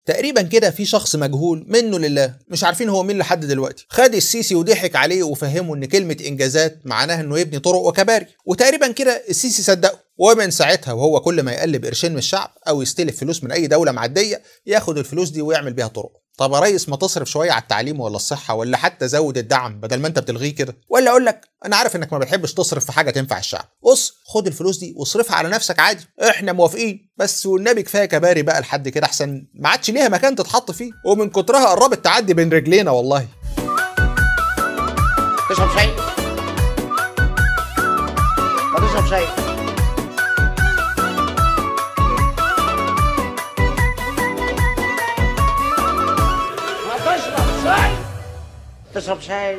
تقريبا كده في شخص مجهول منه لله مش عارفين هو مين لحد دلوقتي خد السيسي وضحك عليه وفهمه ان كلمه انجازات معناها انه يبني طرق وكباري وتقريبا كده السيسي صدقه ومن ساعتها وهو كل ما يقلب قرشين من الشعب او يستلف فلوس من اي دوله معديه ياخد الفلوس دي ويعمل بيها طرق طب يا ريس ما تصرف شويه على التعليم ولا الصحه ولا حتى زود الدعم بدل ما انت بتلغيه كده ولا اقول لك انا عارف انك ما بتحبش تصرف في حاجه تنفع الشعب بص خد الفلوس دي واصرفها على نفسك عادي احنا موافقين بس والنبي كفايه كباري بقى لحد كده احسن ما عادش ليها مكان تتحط فيه ومن كترها قربت تعدي بين رجلينا والله تشرب شاي ما تشرب شاي ما تشرب شاي تشرب شاي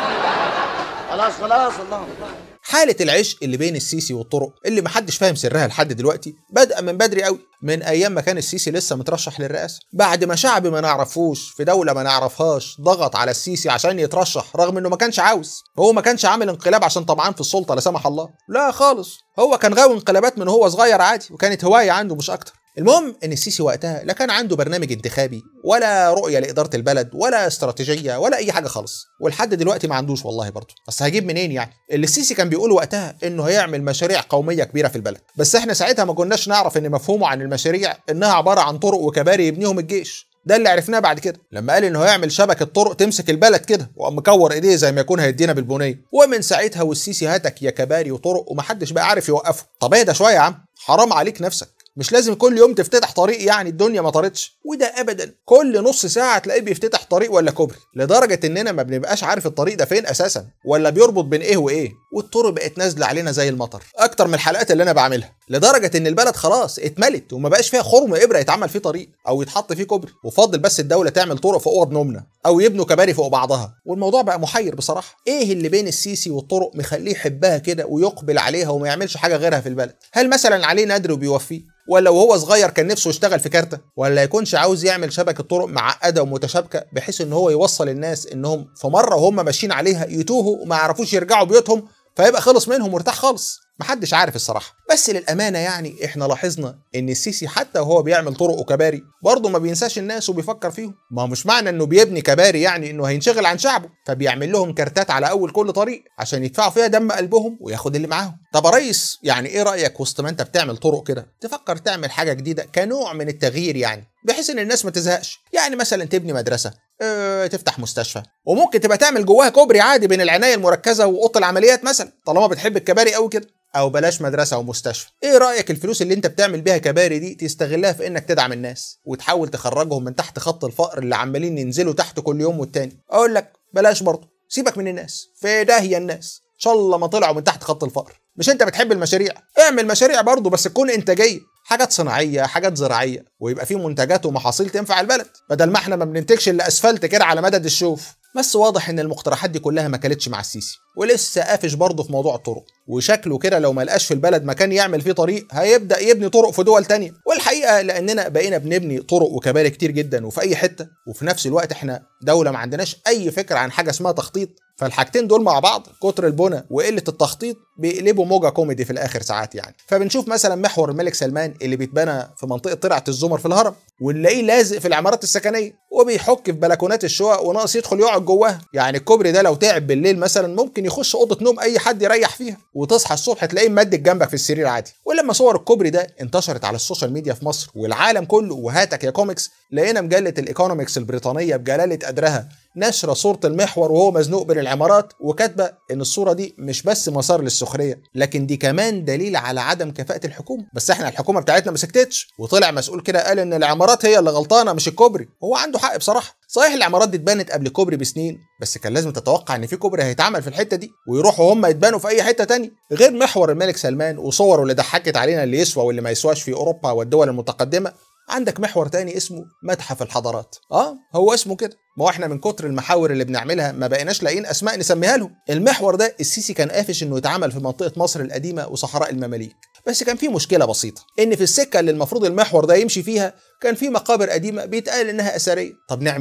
خلاص خلاص الله حالة العشق اللي بين السيسي والطرق اللي محدش فاهم سرها لحد دلوقتي بدأ من بدري قوي من أيام ما كان السيسي لسه مترشح للرئاسة بعد ما شعب ما نعرفوش في دولة ما نعرفهاش ضغط على السيسي عشان يترشح رغم إنه ما كانش عاوز هو ما كانش عامل انقلاب عشان طمعان في السلطة لا سمح الله لا خالص هو كان غاوي انقلابات من هو صغير عادي وكانت هواية عنده مش أكتر المهم ان السيسي وقتها لا كان عنده برنامج انتخابي ولا رؤيه لاداره البلد ولا استراتيجيه ولا اي حاجه خالص ولحد دلوقتي ما عندوش والله برضه بس هجيب منين يعني اللي السيسي كان بيقول وقتها انه هيعمل مشاريع قوميه كبيره في البلد بس احنا ساعتها ما كناش نعرف ان مفهومه عن المشاريع انها عباره عن طرق وكباري يبنيهم الجيش ده اللي عرفناه بعد كده لما قال انه هيعمل شبكه طرق تمسك البلد كده وقام مكور ايديه زي ما يكون هيدينا بالبنيه ومن ساعتها والسيسي هاتك يا كباري وطرق ومحدش بقى عارف يوقفه طب اهدى شويه يا عم حرام عليك نفسك مش لازم كل يوم تفتتح طريق يعني الدنيا ما طارتش وده ابدا كل نص ساعه تلاقيه بيفتتح طريق ولا كوبري لدرجه اننا ما بنبقاش عارف الطريق ده فين اساسا ولا بيربط بين ايه وايه والطرق بقت نازله علينا زي المطر اكتر من الحلقات اللي انا بعملها لدرجه ان البلد خلاص اتملت وما بقاش فيها خرم ابره يتعمل فيه طريق او يتحط فيه كوبري وفاضل بس الدوله تعمل طرق في اوض نومنا او يبنوا كباري فوق بعضها والموضوع بقى محير بصراحه ايه اللي بين السيسي والطرق مخليه يحبها كده ويقبل عليها وما يعملش حاجه غيرها في البلد هل مثلا عليه نادر وبيوفيه ولا وهو صغير كان نفسه يشتغل في كارته ولا يكونش عاوز يعمل شبكه طرق معقده ومتشابكه بحيث ان هو يوصل الناس انهم في مره وهم ماشيين عليها يتوهوا وما يعرفوش يرجعوا بيوتهم فيبقى خلص منهم وارتاح خالص محدش عارف الصراحه بس للامانه يعني احنا لاحظنا ان السيسي حتى وهو بيعمل طرق وكباري برضه ما بينساش الناس وبيفكر فيهم ما هو مش معنى انه بيبني كباري يعني انه هينشغل عن شعبه فبيعمل لهم كارتات على اول كل طريق عشان يدفعوا فيها دم قلبهم وياخد اللي معاهم طب يا ريس يعني ايه رايك وسط ما انت بتعمل طرق كده تفكر تعمل حاجه جديده كنوع من التغيير يعني بحيث ان الناس ما تزهقش يعني مثلا تبني مدرسه اه تفتح مستشفى وممكن تبقى تعمل جواها كوبري عادي بين العنايه المركزه واوضه العمليات مثلا طالما بتحب الكباري قوي كده او بلاش مدرسه او مستشفى ايه رايك الفلوس اللي انت بتعمل بيها كباري دي تستغلها في انك تدعم الناس وتحاول تخرجهم من تحت خط الفقر اللي عمالين ينزلوا تحت كل يوم والتاني اقول لك بلاش برضه سيبك من الناس في داهيه الناس ان شاء الله ما طلعوا من تحت خط الفقر مش انت بتحب المشاريع اعمل مشاريع برضه بس تكون انتاجيه حاجات صناعيه حاجات زراعيه ويبقى في منتجات ومحاصيل تنفع البلد بدل ما احنا ما بننتجش الا اسفلت كده على مدد الشوف بس واضح ان المقترحات دي كلها ما كلتش مع السيسي ولسه قافش برضه في موضوع الطرق وشكله كده لو ما لقاش في البلد مكان يعمل فيه طريق هيبدا يبني طرق في دول تانية والحقيقه لاننا بقينا بنبني طرق وكباري كتير جدا وفي اي حته وفي نفس الوقت احنا دوله ما عندناش اي فكره عن حاجه اسمها تخطيط فالحاجتين دول مع بعض كتر البنى وقله التخطيط بيقلبوا موجه كوميدي في الاخر ساعات يعني فبنشوف مثلا محور الملك سلمان اللي بيتبنى في منطقه طلعت الزمر في الهرم ونلاقيه لازق في العمارات السكنيه وبيحك في بلكونات الشقق وناقص يدخل يقعد جواها يعني الكوبري ده لو تعب بالليل مثلا ممكن يخش اوضه نوم اي حد يريح فيها وتصحى الصبح تلاقيه ممدد جنبك في السرير عادي ولما صور الكوبري ده انتشرت على السوشيال ميديا في مصر والعالم كله وهاتك يا كوميكس لقينا مجله الايكونومكس البريطانيه بجلاله قدرها نشر صورة المحور وهو مزنوق بين العمارات وكاتبة إن الصورة دي مش بس مسار للسخرية لكن دي كمان دليل على عدم كفاءة الحكومة بس احنا الحكومة بتاعتنا ما سكتتش وطلع مسؤول كده قال إن العمارات هي اللي غلطانة مش الكوبري هو عنده حق بصراحة صحيح العمارات دي اتبنت قبل كوبري بسنين بس كان لازم تتوقع ان في كوبري هيتعمل في الحته دي ويروحوا هم يتبنوا في اي حته تانية غير محور الملك سلمان وصوره اللي ضحكت علينا اللي يسوى واللي ما يسواش في اوروبا والدول المتقدمه عندك محور تاني اسمه متحف الحضارات اه هو اسمه كده ما هو احنا من كتر المحاور اللي بنعملها ما بقيناش لاقيين اسماء نسميها لهم المحور ده السيسي كان قافش انه يتعمل في منطقه مصر القديمه وصحراء المماليك بس كان في مشكله بسيطه ان في السكه اللي المفروض المحور ده يمشي فيها كان في مقابر قديمه بيتقال انها اثريه طب نعمل ايه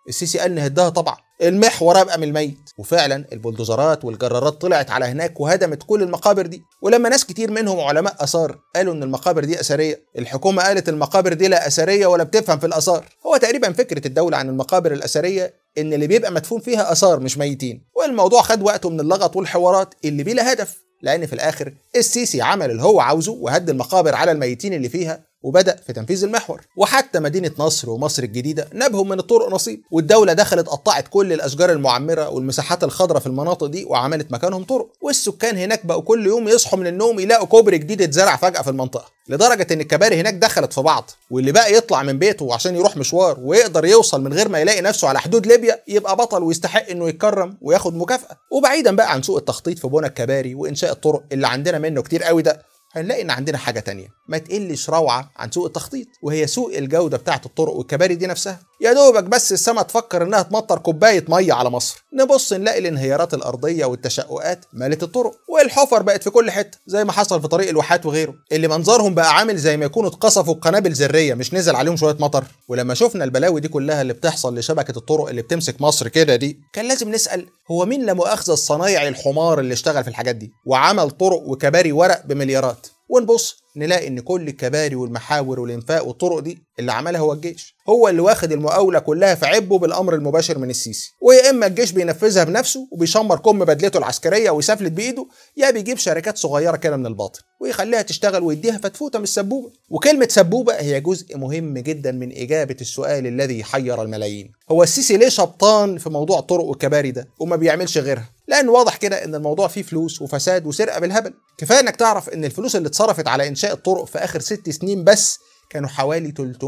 السيسي قال نهدها طبعا المحور ابقى من الميت وفعلا البلدوزرات والجرارات طلعت على هناك وهدمت كل المقابر دي ولما ناس كتير منهم علماء اثار قالوا ان المقابر دي اثريه الحكومه قالت المقابر دي لا اثريه ولا بتفهم في الاثار هو تقريبا فكره الدوله عن المقابر الاثريه ان اللي بيبقى مدفون فيها اثار مش ميتين والموضوع خد وقته من اللغط والحوارات اللي بلا هدف لان في الاخر السيسي عمل اللي هو عاوزه وهد المقابر على الميتين اللي فيها وبدأ في تنفيذ المحور وحتى مدينة نصر ومصر الجديدة نبهم من الطرق نصيب والدولة دخلت قطعت كل الأشجار المعمرة والمساحات الخضراء في المناطق دي وعملت مكانهم طرق والسكان هناك بقوا كل يوم يصحوا من النوم يلاقوا كوبري جديد اتزرع فجأة في المنطقة لدرجة إن الكباري هناك دخلت في بعض واللي بقى يطلع من بيته عشان يروح مشوار ويقدر يوصل من غير ما يلاقي نفسه على حدود ليبيا يبقى بطل ويستحق إنه يتكرم وياخد مكافأة وبعيدا بقى عن سوء التخطيط في بنى الكباري وإنشاء الطرق اللي عندنا منه كتير قوي ده هنلاقي ان عندنا حاجه تانية ما تقلش روعه عن سوء التخطيط وهي سوء الجوده بتاعه الطرق والكباري دي نفسها يا دوبك بس السما تفكر انها تمطر كوبايه ميه على مصر نبص نلاقي الانهيارات الارضيه والتشققات مالت الطرق والحفر بقت في كل حته زي ما حصل في طريق الواحات وغيره اللي منظرهم بقى عامل زي ما يكونوا اتقصفوا بقنابل ذريه مش نزل عليهم شويه مطر ولما شفنا البلاوي دي كلها اللي بتحصل لشبكه الطرق اللي بتمسك مصر كده دي كان لازم نسال هو مين لا مؤاخذه الصنايعي الحمار اللي اشتغل في الحاجات دي وعمل طرق وكباري ورق بمليارات ونبص نلاقي ان كل الكباري والمحاور والانفاق والطرق دي اللي عملها هو الجيش هو اللي واخد المقاوله كلها في عبه بالامر المباشر من السيسي ويا اما الجيش بينفذها بنفسه وبيشمر كم بدلته العسكريه ويسفلت بايده يا بيجيب شركات صغيره كده من الباطن ويخليها تشتغل ويديها فتفوته من السبوبه وكلمه سبوبه هي جزء مهم جدا من اجابه السؤال الذي حير الملايين هو السيسي ليه شبطان في موضوع الطرق والكباري ده وما بيعملش غيرها لان واضح كده ان الموضوع فيه فلوس وفساد وسرقه بالهبل كفايه انك تعرف ان الفلوس اللي اتصرفت على انشاء الطرق في اخر ست سنين بس كانوا حوالي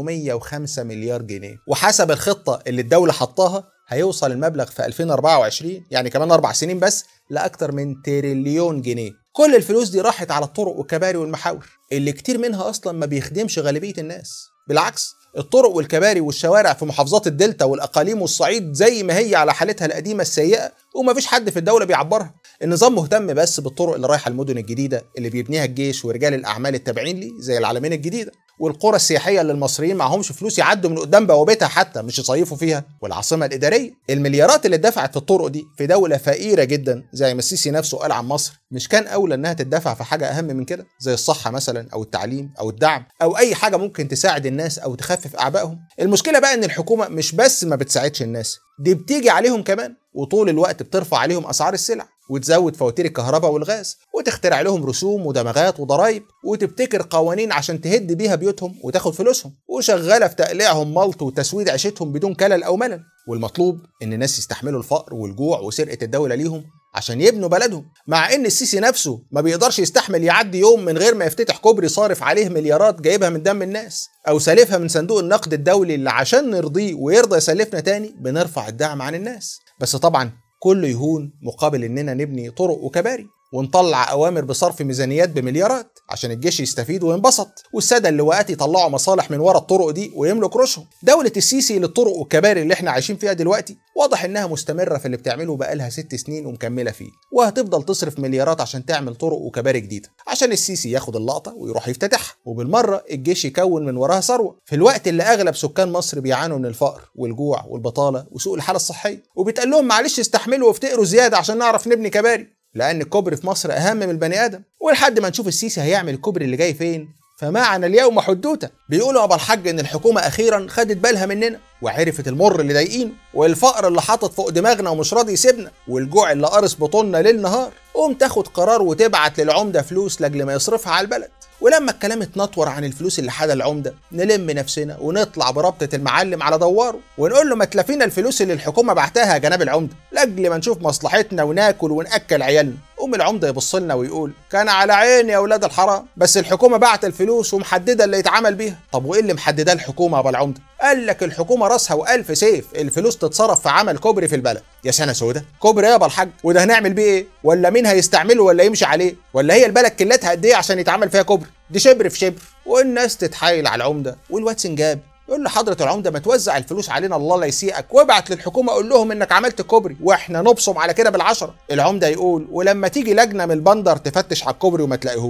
305 مليار جنيه وحسب الخطه اللي الدوله حطاها هيوصل المبلغ في 2024 يعني كمان اربع سنين بس لاكتر من تريليون جنيه كل الفلوس دي راحت على الطرق والكباري والمحاور اللي كتير منها اصلا ما بيخدمش غالبيه الناس بالعكس الطرق والكباري والشوارع في محافظات الدلتا والاقاليم والصعيد زي ما هي على حالتها القديمه السيئه ومفيش حد في الدوله بيعبرها النظام مهتم بس بالطرق اللي رايحه المدن الجديده اللي بيبنيها الجيش ورجال الاعمال التابعين ليه زي العلمين الجديده والقرى السياحيه اللي المصريين معهمش فلوس يعدوا من قدام بوابتها حتى مش يصيفوا فيها والعاصمه الاداريه المليارات اللي اتدفعت في الطرق دي في دوله فقيره جدا زي ما السيسي نفسه قال عن مصر مش كان اولى انها تدفع في حاجه اهم من كده زي الصحه مثلا او التعليم او الدعم او اي حاجه ممكن تساعد الناس او تخفف اعبائهم المشكله بقى ان الحكومه مش بس ما بتساعدش الناس دي بتيجي عليهم كمان وطول الوقت بترفع عليهم اسعار السلع وتزود فواتير الكهرباء والغاز وتخترع لهم رسوم ودمغات وضرايب وتبتكر قوانين عشان تهد بيها بيوتهم وتاخد فلوسهم وشغاله في تقليعهم ملط وتسويد عيشتهم بدون كلل او ملل والمطلوب ان الناس يستحملوا الفقر والجوع وسرقه الدوله ليهم عشان يبنوا بلدهم مع ان السيسي نفسه ما بيقدرش يستحمل يعدي يوم من غير ما يفتتح كوبري صارف عليه مليارات جايبها من دم الناس او سالفها من صندوق النقد الدولي اللي عشان نرضيه ويرضى يسلفنا تاني بنرفع الدعم عن الناس بس طبعا كله يهون مقابل اننا نبني طرق وكباري ونطلع اوامر بصرف ميزانيات بمليارات عشان الجيش يستفيد وينبسط والساده اللواءات يطلعوا مصالح من ورا الطرق دي ويملوا كروشهم دوله السيسي للطرق والكباري اللي احنا عايشين فيها دلوقتي واضح انها مستمره في اللي بتعمله بقالها ست سنين ومكمله فيه وهتفضل تصرف مليارات عشان تعمل طرق وكباري جديده عشان السيسي ياخد اللقطه ويروح يفتتحها وبالمره الجيش يكون من وراها ثروه في الوقت اللي اغلب سكان مصر بيعانوا من الفقر والجوع والبطاله وسوء الحاله الصحيه وبيتقال لهم معلش استحملوا وافتقروا زياده عشان نعرف نبني كباري لان الكوبري في مصر اهم من البني ادم ولحد ما نشوف السيسي هيعمل الكوبري اللي جاي فين فمعنا اليوم حدوته بيقولوا ابو الحاج ان الحكومه اخيرا خدت بالها مننا وعرفت المر اللي ضايقينه والفقر اللي حاطط فوق دماغنا ومش راضي يسيبنا والجوع اللي قارص بطولنا ليل نهار قوم تاخد قرار وتبعت للعمده فلوس لاجل ما يصرفها على البلد ولما الكلام اتنطور عن الفلوس اللي حدا العمده نلم نفسنا ونطلع بربطه المعلم على دواره ونقول له ما تلافينا الفلوس اللي الحكومه بعتها يا جناب العمده لاجل ما نشوف مصلحتنا وناكل وناكل عيالنا قوم العمده يبص لنا ويقول كان على عيني يا اولاد الحرام بس الحكومه بعت الفلوس ومحدده اللي يتعمل بيها طب وايه اللي محدده الحكومه يا ابو العمده قال لك الحكومه راسها والف سيف الفلوس تتصرف في عمل كوبري في البلد يا سنه سوده كوبري ايه يا ابو الحاج وده هنعمل بيه ايه ولا مين هيستعمله ولا يمشي عليه ولا هي البلد كلتها قد ايه عشان يتعمل فيها كوبري دي شبر في شبر والناس تتحايل على العمده والواد سنجاب يقول له حضرة العمدة ما توزع الفلوس علينا الله لا يسيئك وابعت للحكومة قول لهم انك عملت كوبري واحنا نبصم على كده بالعشرة العمدة يقول ولما تيجي لجنة من البندر تفتش على الكوبري وما تلاقيهوش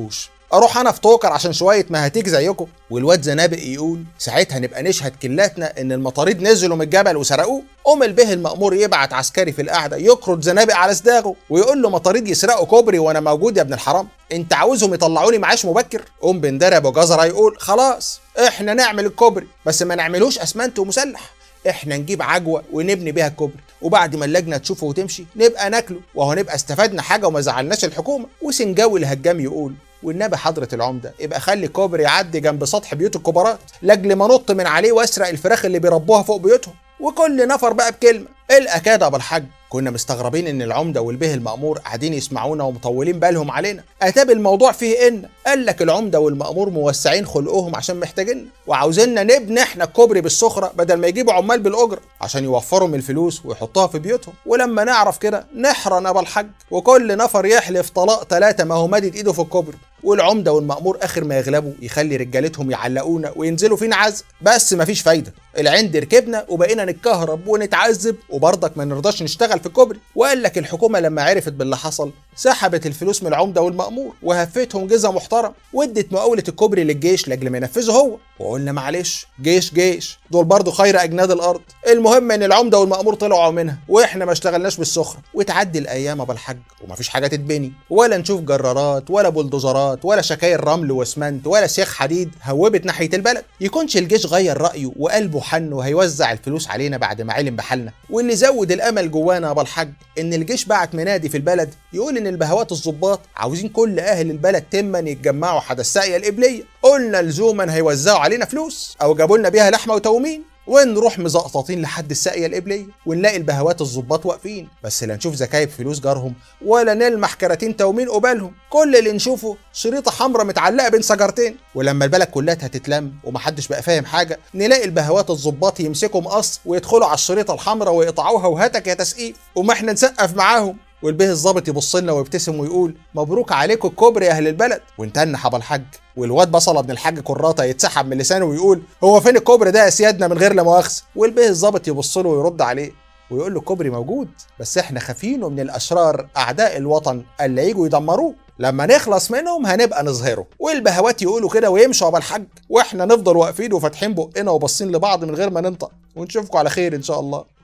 اروح انا في توكر عشان شويه مهاتيك زيكم والواد زنابق يقول ساعتها نبقى نشهد كلاتنا ان المطاريد نزلوا من الجبل وسرقوه قوم البه المأمور يبعت عسكري في القعده يكرد زنابق على صداغه ويقول له مطاريد يسرقوا كوبري وانا موجود يا ابن الحرام انت عاوزهم يطلعوني معاش مبكر قوم بندر ابو جزره يقول خلاص احنا نعمل الكوبري بس ما نعملوش اسمنت ومسلح احنا نجيب عجوه ونبني بيها الكوبري وبعد ما اللجنه تشوفه وتمشي نبقى ناكله وهو نبقى استفدنا حاجه وما زعلناش الحكومه وسنجاوي الهجام يقول والنبي حضرة العمدة يبقى خلي كوبري يعدي جنب سطح بيوت الكبارات لاجل ما نط من عليه واسرق الفراخ اللي بيربوها فوق بيوتهم وكل نفر بقى بكلمة الأكاد أبو الحاج كنا مستغربين ان العمده والبه المامور قاعدين يسمعونا ومطولين بالهم علينا اتاب الموضوع فيه ان قال لك العمده والمامور موسعين خلقهم عشان محتاجين وعاوزيننا نبني احنا الكوبري بالسخره بدل ما يجيبوا عمال بالاجره عشان يوفروا من الفلوس ويحطوها في بيوتهم ولما نعرف كده نحرن ابو الحاج وكل نفر يحلف طلاق ثلاثه ما هو مادد ايده في الكوبري والعمده والمامور اخر ما يغلبوا يخلي رجالتهم يعلقونا وينزلوا فينا عزق بس مفيش فايده العند ركبنا وبقينا نتكهرب ونتعذب وبرضك ما نرضاش نشتغل في الكوبري وقال لك الحكومه لما عرفت باللي حصل سحبت الفلوس من العمده والمامور وهفتهم جزء محترم وادت مقاوله الكوبري للجيش لاجل ما ينفذه هو وقلنا معلش جيش جيش دول برضه خير اجناد الارض المهم ان العمده والمامور طلعوا منها واحنا ما اشتغلناش بالسخره وتعدي الايام ابو الحاج ومفيش حاجه تتبني ولا نشوف جرارات ولا بلدوزرات ولا شكاير رمل واسمنت ولا سياخ حديد هوبت ناحيه البلد يكونش الجيش غير رايه وقلبه حن وهيوزع الفلوس علينا بعد ما علم بحالنا واللي زود الامل جوانا ابو الحاج ان الجيش بعت منادي في البلد يقول ان البهوات الظباط عاوزين كل اهل البلد تما يتجمعوا حدا الساقيه القبليه قلنا لزوما هيوزعوا علينا فلوس او جابوا لنا بيها لحمه وتومين ونروح مزقططين لحد الساقية القبلية ونلاقي البهوات الظباط واقفين بس لا نشوف زكايب فلوس جارهم ولا نلمح كراتين تومين قبالهم كل اللي نشوفه شريطة حمراء متعلقة بين شجرتين ولما البلد كلها هتتلم ومحدش بقى فاهم حاجة نلاقي البهوات الظباط يمسكوا مقص ويدخلوا على الشريطة الحمراء ويقطعوها وهاتك يا تسقيف وما احنا نسقف معاهم والبيه الظابط يبص لنا ويبتسم ويقول مبروك عليكم الكوبري يا اهل البلد وانتن حب الحاج والواد بصله ابن الحاج كراته يتسحب من لسانه ويقول هو فين الكوبري ده يا سيادنا من غير لا مؤاخذه والبيه الظابط يبص له ويرد عليه ويقول له الكوبري موجود بس احنا خافينه من الاشرار اعداء الوطن اللي يجوا يدمروه لما نخلص منهم هنبقى نظهره والبهوات يقولوا كده ويمشوا ابو الحاج واحنا نفضل واقفين وفاتحين بقنا وباصين لبعض من غير ما ننطق ونشوفكم على خير ان شاء الله